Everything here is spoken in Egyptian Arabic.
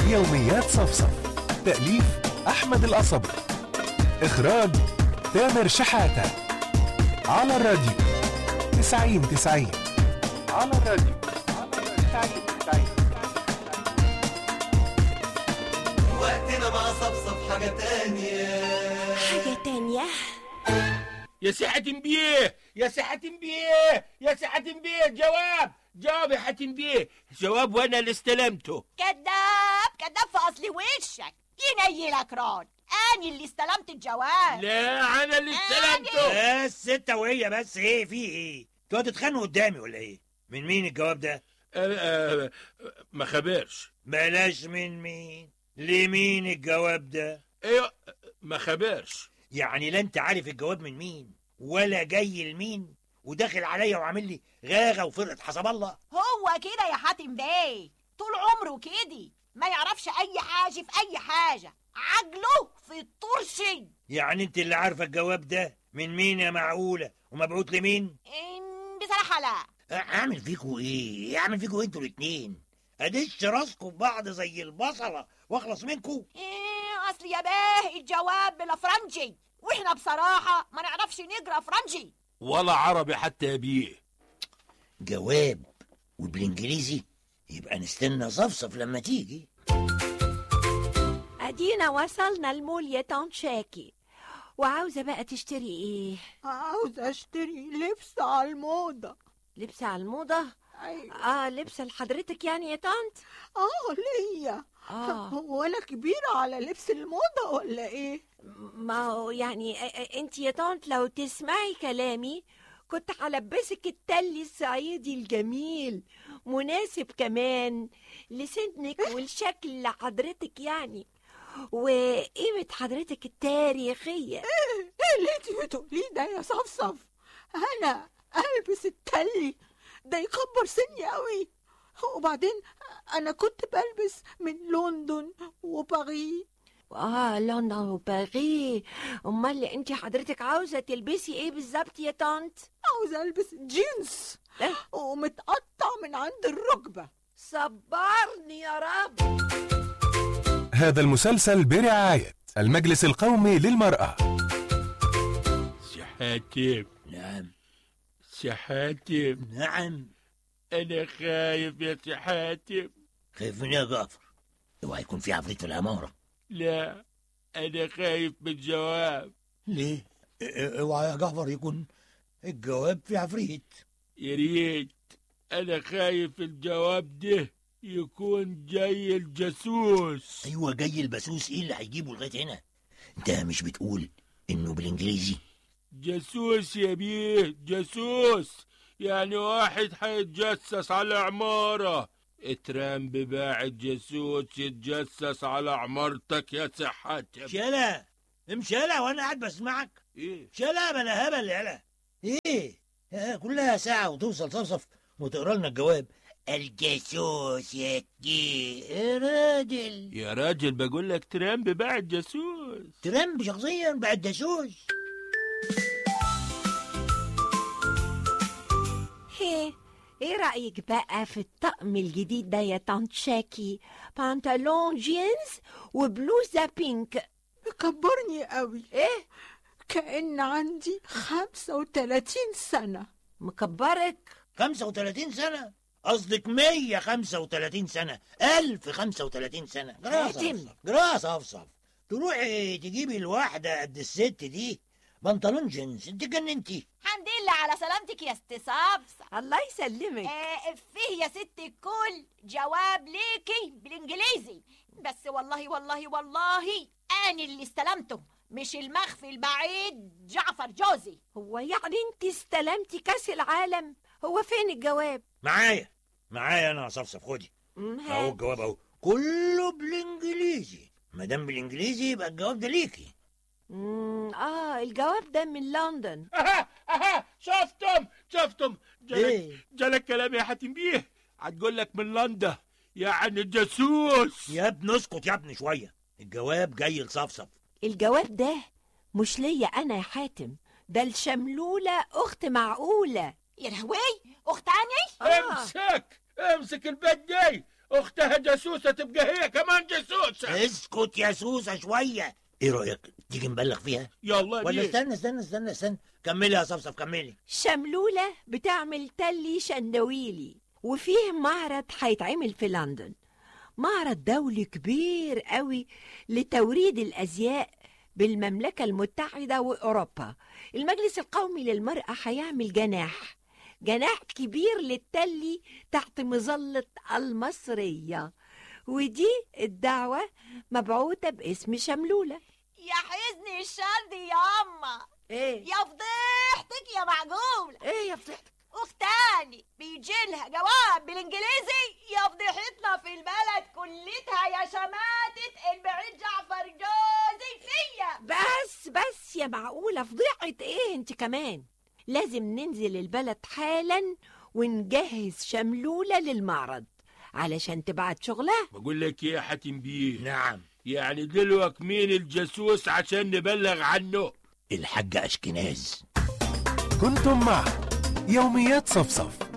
يوميات صفصف تأليف أحمد القصبي إخراج تامر شحاتة على الراديو تسعين تسعين على الراديو تسعين تسعين وقتنا مع صفصف حاجة تانية حاجة تانية يا سي حاتم بيه يا سي حاتم بيه يا سي حاتم بيه جواب جواب يا حاتم بيه جواب وانا اللي استلمته كذاب كذاب في أصل وشك ينيلك راد أنا اللي استلمت الجواب لا انا اللي استلمته بس انت وهي بس ايه في ايه انتوا هتتخانقوا قدامي ولا ايه من مين الجواب ده أه أه ما خبرش بلاش من مين لمين الجواب ده ايوه ما خبرش يعني لا انت عارف الجواب من مين ولا جاي لمين وداخل عليا وعامل لي غاغه وفرقه حسب الله هو كده يا حاتم بيه طول عمره كده ما يعرفش أي حاجة في أي حاجة عجله في الطرشي يعني انت اللي عارفه الجواب ده من مين يا معقوله ومبعوت لمين إن بصراحة لا اعمل فيكوا ايه اعمل فيكوا انتوا الاتنين ادش راسكم في بعض زي البصله واخلص منكوا إيه أصل يا بيه الجواب بالفرنجي وإحنا بصراحة ما نعرفش نقرا فرنجي ولا عربي حتى يا بيه جواب وبالانجليزي يبقى نستنى صفصف لما تيجي ادينا وصلنا المول يا طنط شاكي وعاوزة بقى تشتري ايه عاوزة اشتري لبس على الموضة لبس على الموضة أيوة. اه لبس لحضرتك يعني يا طنط اه ليا اه هو انا كبيرة على لبس الموضة ولا ايه ما هو يعني انت يا طنط لو تسمعي كلامي كنت هلبسك التلي الصعيدي الجميل مناسب كمان لسنك والشكل لحضرتك يعني وقيمة حضرتك التاريخية ايه اللي انت بتقوليه ده يا صفصف انا البس التلي ده يكبر سني قوي وبعدين انا كنت بلبس من لندن وباريس اه لندن وباريس امال انت حضرتك عاوزة تلبسي ايه بالظبط يا طنط عاوزة البس جينز إيه؟ ومتقطع من عند الركبة صبرني يا رب هذا المسلسل برعاية المجلس القومي للمرأة سي حاتم نعم سي حاتم نعم انا خايف يا سي حاتم خايف من إيه يا جعفر اوعى يكون في عفريت في العماره لا انا خايف من الجواب ليه اوعى يا جعفر يكون الجواب في عفريت يا ريت انا خايف الجواب ده يكون جاي الجاسوس ايوه جاي البسوس ايه اللي هيجيبه لغايه هنا انت مش بتقول انه بالانجليزي جاسوس يا بيه جاسوس يعني واحد هيتجسس على عمارة ترامب باعت جاسوس يتجسس على عمارتك يا سي حاتم شلا امشلا وانا قاعد بسمعك ايه شلا بلا هبل يلا ايه آه، كلها ساعة وتوصل صفصف وتقرا لنا الجواب الجاسوس يا كي يا راجل يا راجل بقول لك ترامب باعت جاسوس ترامب شخصيا بعد جاسوس ايه ايه رأيك بقى في الطقم الجديد ده يا طنط شاكي بنطلون جينز وبلوزة بينك مكبرني قوي ايه كأن عندي خمسة وتلاتين سنة مكبرك 35 سنة قصدك 135 سنة 1035 سنة جراس حاتم. أفصف جراس أفصف تروحي تجيبي الواحدة قد الست دي بنطلون جينز انت جننتي الحمد لله على سلامتك يا است صفصف الله يسلمك آه فيه يا ست الكل جواب ليكي بالانجليزي بس والله والله والله انا اللي استلمته مش المخفي البعيد جعفر جوزي هو يعني انت استلمتي كاس العالم هو فين الجواب معايا معايا انا يا صفصف خدي مم، اهو هات. الجواب اهو كله بالانجليزي ما دام بالانجليزي يبقى الجواب ده ليكي مم، اه الجواب ده من لندن اها اها شفتم شفتم جالك ايه جالك كلام يا حاتم بيه هتقول لك من لندن يعني جاسوس يا ابني اسكت يا ابني شويه الجواب جاي لصفصف الجواب ده مش ليا انا يا حاتم ده الشملولة اخت معقولة يا لهوي اخت عني آه. امسك امسك البت دي اختها جاسوسه تبقى هي كمان جاسوسه اسكت يا سوسة شوية ايه رأيك تيجي نبلغ فيها يلا ولا بيه استنى استنى استنى استنى كملي يا صفصف كملي شملولة بتعمل تلي شندويلي وفيه معرض هيتعمل في لندن معرض دولي كبير قوي لتوريد الأزياء بالمملكة المتحدة وأوروبا المجلس القومي للمرأة هيعمل جناح جناح كبير للتلي تحت مظلة المصرية ودي الدعوة مبعوثة باسم شملولة يا حزني الشندي يا أما ايه يا فضيحتك يا معقول ايه يا فضيحتك اختاني بيجي لها جواب بالانجليزي يا فضيحتنا في البلد كلتها يا شماتة البعيد جعفر جوزي فيا بس بس يا معقولة فضيحة ايه انت كمان لازم ننزل البلد حالا ونجهز شملولة للمعرض علشان تبعت شغلها بقول لك ايه يا حاتم بيه نعم يعني دلوقتي مين الجاسوس عشان نبلغ عنه الحاج أشكناز كنتم مع يوميات صفصف